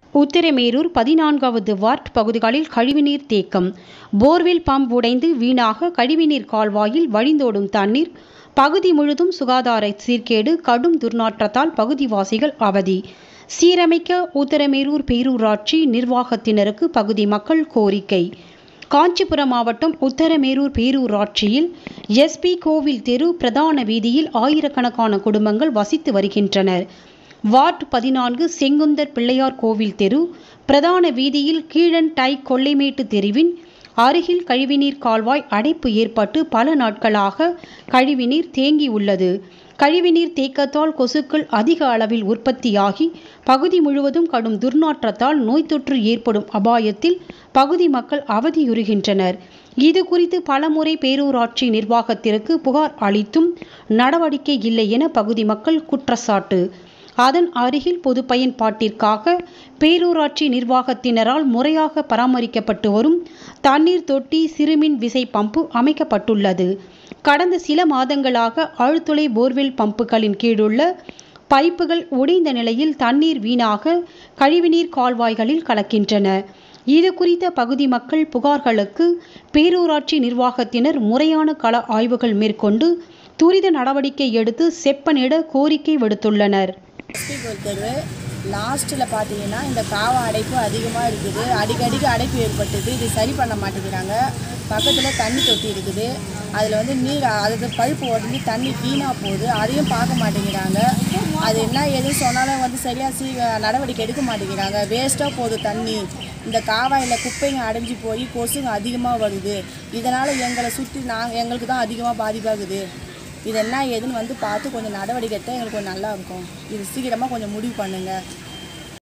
உத்திரமேரூர் பதினான்காவது வார்ட் பகுதிகளில் கழிவுநீர் தேக்கம் போர்வெல் பம்ப் உடைந்து வீணாக கழிவுநீர் கால்வாயில் வழிந்தோடும் தண்ணீர் பகுதி முழுதும் சுகாதார சீர்கேடு கடும் துர்நாற்றத்தால் பகுதிவாசிகள் அவதி சீரமைக்க உத்திரமேரூர் பேரூராட்சி நிர்வாகத்தினருக்கு பகுதி மக்கள் கோரிக்கை காஞ்சிபுரம் மாவட்டம் உத்தரமேரூர் பேரூராட்சியில் எஸ்பி கோவில் தெரு பிரதான வீதியில் ஆயிரக்கணக்கான குடும்பங்கள் வசித்து வருகின்றனர் வார்டு பதினான்கு செங்குந்தர் பிள்ளையார் கோவில் தெரு பிரதான வீதியில் கீழன் டை கொள்ளைமேட்டு தெருவின் அருகில் கழிவுநீர் கால்வாய் அடைப்பு ஏற்பட்டு பல நாட்களாக கழிவுநீர் தேங்கி உள்ளது கழிவுநீர் தேக்கத்தால் கொசுக்கள் அதிக அளவில் உற்பத்தியாகி பகுதி முழுவதும் கடும் துர்நாற்றத்தால் நோய் தொற்று ஏற்படும் அபாயத்தில் பகுதி மக்கள் அவதியுறுகின்றனர் இது குறித்து பலமுறை பேரூராட்சி நிர்வாகத்திற்கு புகார் அளித்தும் நடவடிக்கை இல்லை என பகுதி மக்கள் குற்றச்சாட்டு அதன் அருகில் பொது பயன்பாட்டிற்காக பேரூராட்சி நிர்வாகத்தினரால் முறையாக பராமரிக்கப்பட்டு வரும் தண்ணீர் தொட்டி சிறுமின் விசை பம்பு அமைக்கப்பட்டுள்ளது கடந்த சில மாதங்களாக ஆழ்துளை போர்வெல் பம்புகளின் கீழுள்ள பைப்புகள் உடைந்த நிலையில் தண்ணீர் வீணாக கழிவுநீர் கால்வாய்களில் கலக்கின்றன இது குறித்த பகுதி மக்கள் புகார்களுக்கு பேரூராட்சி நிர்வாகத்தினர் முறையான கள ஆய்வுகள் மேற்கொண்டு துரித நடவடிக்கை எடுத்து செப்பனிட கோரிக்கை விடுத்துள்ளனர் எஸ்பி கோயில் தெரு லாஸ்ட்டில் பார்த்தீங்கன்னா இந்த காவா அடைப்பு அதிகமாக இருக்குது அடிக்கடிக்கு அடைப்பு ஏற்பட்டுது இது சரி பண்ண மாட்டேங்கிறாங்க பக்கத்தில் தண்ணி தொட்டி இருக்குது அதில் வந்து நீர் அதுக்கு பழுப்பு உடஞ்சி தண்ணி வீணாக போகுது அதையும் பார்க்க மாட்டேங்கிறாங்க அது என்ன எதுவும் சொன்னாலும் வந்து சரியாக சீ நடவடிக்கை எடுக்க மாட்டேங்கிறாங்க வேஸ்ட்டாக போகுது தண்ணி இந்த காவாயில் குப்பைங்க அடைஞ்சு போய் கொசுங்க அதிகமாக வருது இதனால் எங்களை சுற்றி நாங்கள் எங்களுக்கு தான் அதிகமாக பாதிப்பாகுது இது என்ன ஏதுன்னு வந்து பார்த்து கொஞ்சம் நடவடிக்கை எடுத்தால் எங்களுக்கு கொஞ்சம் நல்லா இருக்கும் இது சீக்கிரமாக கொஞ்சம் முடிவு பண்ணுங்கள்